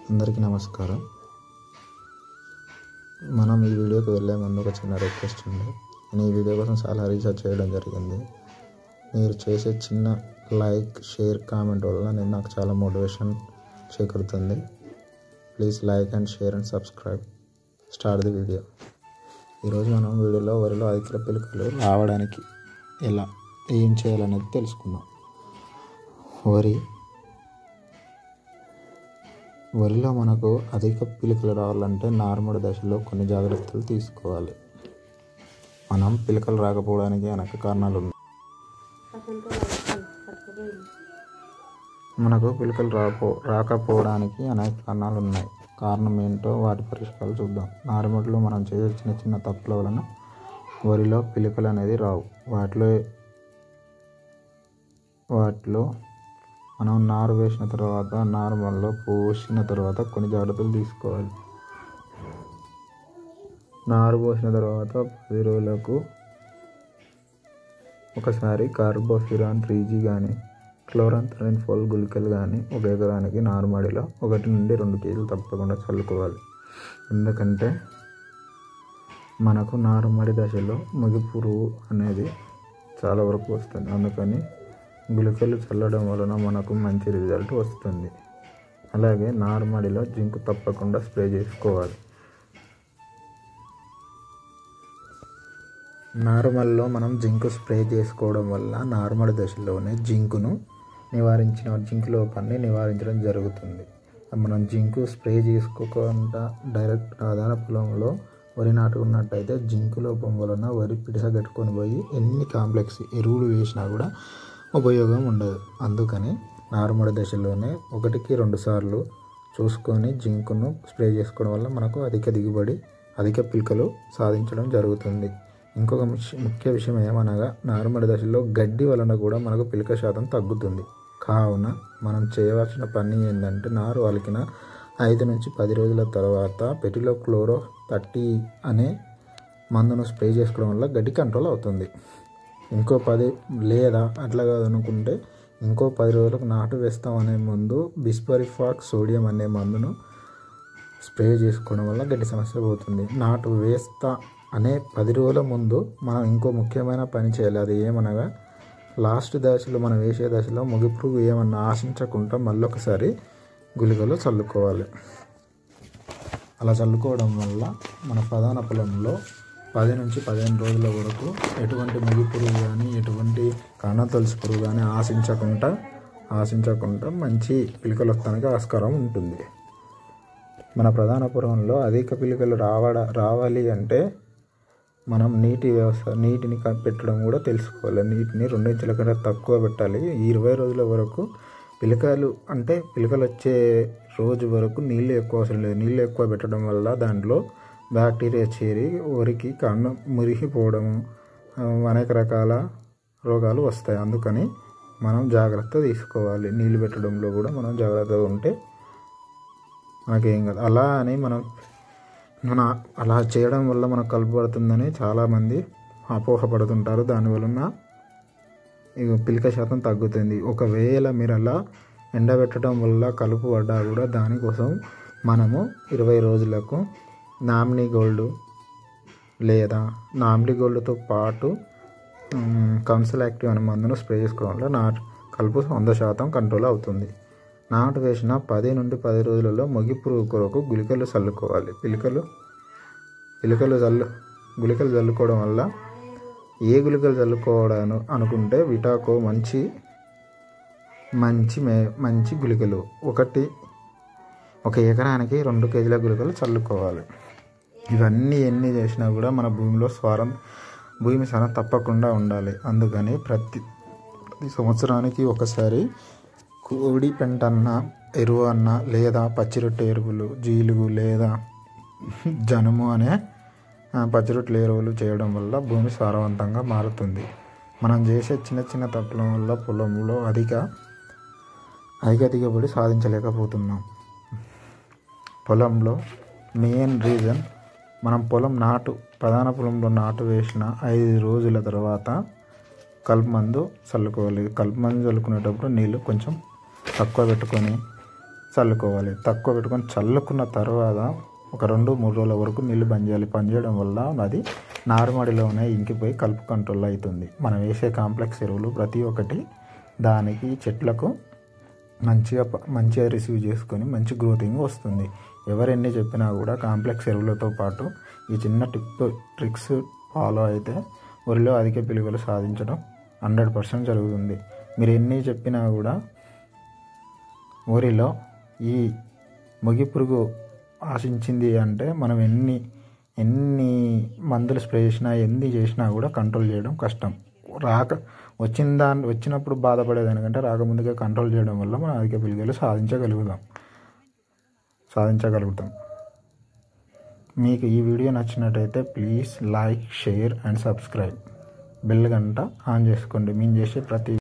అందరికీ నమస్కారం మనం ఈ వీడియోకి వెళ్ళే ముందు ఒక చిన్న రిక్వెస్ట్ ఉంది నేను ఈ వీడియో కోసం చాలా రీసెర్చ్ చేయడం జరిగింది మీరు చేసే చిన్న లైక్ షేర్ కామెంట్ వల్ల నేను నాకు చాలా మోటివేషన్ చేకూరుతుంది please like and share and subscribe start the video ఈరోజు మనం వీడియోలో వరిలో అధిక పిలుకలు రావడానికి ఎలా ఏం చేయాలనేది తెలుసుకుందాం వరి వరిలో మనకు అధిక పిలకలు రావాలంటే నార్మల్ దశలో కొన్ని జాగ్రత్తలు తీసుకోవాలి మనం పిలకలు రాకపోవడానికి అనేక కారణాలు ఉన్నాయి మనకు పిలకలు రాపో రాకపోవడానికి అనేక కారణాలు ఉన్నాయి కారణం ఏంటో వాటి పరిష్కారాలు చూద్దాం నార్మల్లో మనం చేసే చిన్న చిన్న తప్పుల వలన వరిలో పిలకలు అనేది రావు వాటిలో వాటిలో మనం నారు వేసిన తర్వాత నార్మల్లో పోసిన తర్వాత కొన్ని జాగ్రత్తలు తీసుకోవాలి నారు పోసిన తర్వాత పది రోజులకు ఒకసారి కార్బోఫిరాన్ త్రీ జీ కానీ క్లోరాంథరిన్ ఫోల్ గుళికలు కానీ ఒక ఎకరానికి నారుమడిలో ఒకటి నుండి రెండు కేజీలు తప్పకుండా చల్లుకోవాలి ఎందుకంటే మనకు నారుమడి దశలో ముగి పురుగు అనేది చాలా వరకు వస్తుంది అందుకని గుళికలు చల్లడం వలన మనకు మంచి రిజల్ట్ వస్తుంది అలాగే నారుమడిలో జింక్ తప్పకుండా స్ప్రే చేసుకోవాలి నార్మల్లో మనం జింక్ స్ప్రే చేసుకోవడం వల్ల నార్మల్ దశలోనే జింకును నివారించిన జింక్ లోపాన్ని నివారించడం జరుగుతుంది మనం జింకు స్ప్రే చేసుకోకుండా డైరెక్ట్ ఆధార పొలంలో వరి నాటుకున్నట్టయితే జింకు లోపం వలన వరి పిడిసగట్టుకొని పోయి ఎన్ని కాంప్లెక్స్ ఎరువులు వేసినా కూడా ఉపయోగం ఉండదు అందుకని నార్మల్ దశలోనే ఒకటికి రెండు సార్లు చూసుకొని జింకును స్ప్రే చేసుకోవడం వల్ల మనకు అధిక దిగుబడి అధిక పిలకలు సాధించడం జరుగుతుంది ఇంకొక ముఖ్య విషయం ఏమనగా నార్మల్ దశలో గడ్డి వలన కూడా మనకు పిలక శాతం తగ్గుతుంది కావున మనం చేయవలసిన పని ఏంటంటే నారు అలికిన ఐదు నుంచి పది రోజుల తర్వాత పెటిలో క్లోరో థర్టీ అనే మందును స్ప్రే చేసుకోవడం వల్ల గడ్డి కంట్రోల్ అవుతుంది ఇంకో పది లేదా అట్లా కాదనుకుంటే ఇంకో పది రోజులకు నాటు వేస్తాం అనే ముందు బిస్పరిఫాక్ సోడియం అనే మందును స్ప్రే చేసుకోవడం వల్ల గడ్డి సమస్య పోతుంది నాటు వేస్తా అనే పది రోజుల ముందు మనం ఇంకో ముఖ్యమైన పని చేయాలి అది ఏమనగా లాస్ట్ దశలో మనం వేసే దశలో ముగిపురుగు ఏమన్నా ఆశించకుండా మళ్ళీ ఒకసారి గుళికలు చల్లుకోవాలి అలా చల్లుకోవడం వల్ల మన ప్రధాన పొలంలో పది నుంచి పదిహేను రోజుల వరకు ఎటువంటి ముగి పురుగు కానీ ఎటువంటి కాణ తులసి పురుగు కానీ ఆశించకుండా ఆశించకుండా మంచి పిలకలు వస్తానికి ఆస్కారం ఉంటుంది మన ప్రధాన పొలంలో అధిక పిలకలు రావడ రావాలి అంటే మనం నీటి వ్యవస్థ నీటిని పెట్టడం కూడా తెలుసుకోవాలి నీటిని రెండించుల కంటే తక్కువ పెట్టాలి ఇరవై రోజుల వరకు పిలకలు అంటే పిలకలు వచ్చే రోజు వరకు నీళ్ళు ఎక్కువ అవసరం లేదు నీళ్ళు ఎక్కువ పెట్టడం వల్ల దాంట్లో బ్యాక్టీరియా చేరి వరికి కాండం మురిగిపోవడము అనేక రకాల రోగాలు వస్తాయి అందుకని మనం జాగ్రత్త తీసుకోవాలి నీళ్ళు పెట్టడంలో కూడా మనం జాగ్రత్తగా ఉంటే మనకేం కాదు అలా అని మనం మన అలా చేయడం వల్ల మనకు కలుపు పడుతుందని చాలామంది అపోహపడుతుంటారు దానివలన ఇక పిలక శాతం తగ్గుతుంది ఒకవేళ మీరు అలా ఎండబెట్టడం వల్ల కలుపు పడ్డా కూడా దానికోసం మనము ఇరవై రోజులకు నామినీ గోల్డ్ లేదా నామినీ గోల్డ్తో పాటు కౌన్సిల్ యాక్టివ్ అనే మందును స్ప్రే చేసుకోవడం వల్ల నాటు కలుపు వంద శాతం కంట్రోల్ అవుతుంది నాటు వేసిన పది నుండి పది రోజులలో మొగి పురుగు కొరకు గుళికలు చల్లుకోవాలి పిలికలు పిలికలు చల్లు గుళికలు చల్లుకోవడం వల్ల ఏ గుళికలు చల్లుకోవడం అనుకుంటే విటాకో మంచి మంచి మే మంచి గుళికలు ఒకటి ఒక ఎకరానికి రెండు కేజీల గుళికలు చల్లుకోవాలి ఇవన్నీ ఎన్ని చేసినా కూడా మన భూమిలో స్వరం భూమి సారం తప్పకుండా ఉండాలి అందుకని ప్రతి ప్రతి సంవత్సరానికి ఒకసారి కోడి పెంట అన్న ఎరువు అన్న లేదా పచ్చిరొట్టె ఎరువులు జీలుగు లేదా జనుము అనే పచ్చిరొట్టెల ఎరువులు చేయడం వల్ల భూమి సారవంతంగా మారుతుంది మనం చేసే చిన్న చిన్న తప్పుల వల్ల పొలంలో అధిక అధిక దిగుబడి సాధించలేకపోతున్నాం పొలంలో మెయిన్ రీజన్ మనం పొలం నాటు ప్రధాన పొలంలో నాటు వేసిన ఐదు రోజుల తర్వాత కలుపు మందు చల్లుకోవాలి కలుపు మందు చల్లుకునేటప్పుడు నీళ్ళు కొంచెం తక్కువ పెట్టుకొని చల్లుకోవాలి తక్కువ పెట్టుకొని చల్లుకున్న తర్వాత ఒక రెండు మూడు రోజుల వరకు నీళ్ళు బంద్ చేయాలి బంద్ చేయడం వల్ల అది నారుమడిలోనే ఇంకిపోయి కలుపు కంట్రోల్ అవుతుంది మనం వేసే కాంప్లెక్స్ ఎరువులు ప్రతి ఒక్కటి దానికి చెట్లకు మంచిగా ప- మంచిగా రిసీవ్ చేసుకొని మంచి గ్రోతింగ్ వస్తుంది ఎవరెన్ని చెప్పినా కూడా కాంప్లెక్స్ ఎరువులతో పాటు ఈ చిన్న టిప్ ట్రిక్స్ ఫాలో అయితే వరిలో అధిక పిలువలు సాధించడం హండ్రెడ్ పర్సెంట్ జరుగుతుంది మీరు ఎన్ని చెప్పినా కూడా వరిలో ఈ మొగి పురుగు ఆశించింది అంటే మనం ఎన్ని ఎన్ని మందులు స్ప్రే చేసినా ఎన్ని చేసినా కూడా కంట్రోల్ చేయడం కష్టం రాక వచ్చిన దాని వచ్చినప్పుడు బాధపడేదానికంటే రాకముందుగా కంట్రోల్ చేయడం వల్ల మనం అధిక పిలుగులు సాధించగలుగుతాం సాధించగలుగుతాం మీకు ఈ వీడియో నచ్చినట్టయితే please like share and subscribe bell గంట ఆన్ చేసుకోండి మేము చేసే ప్రతి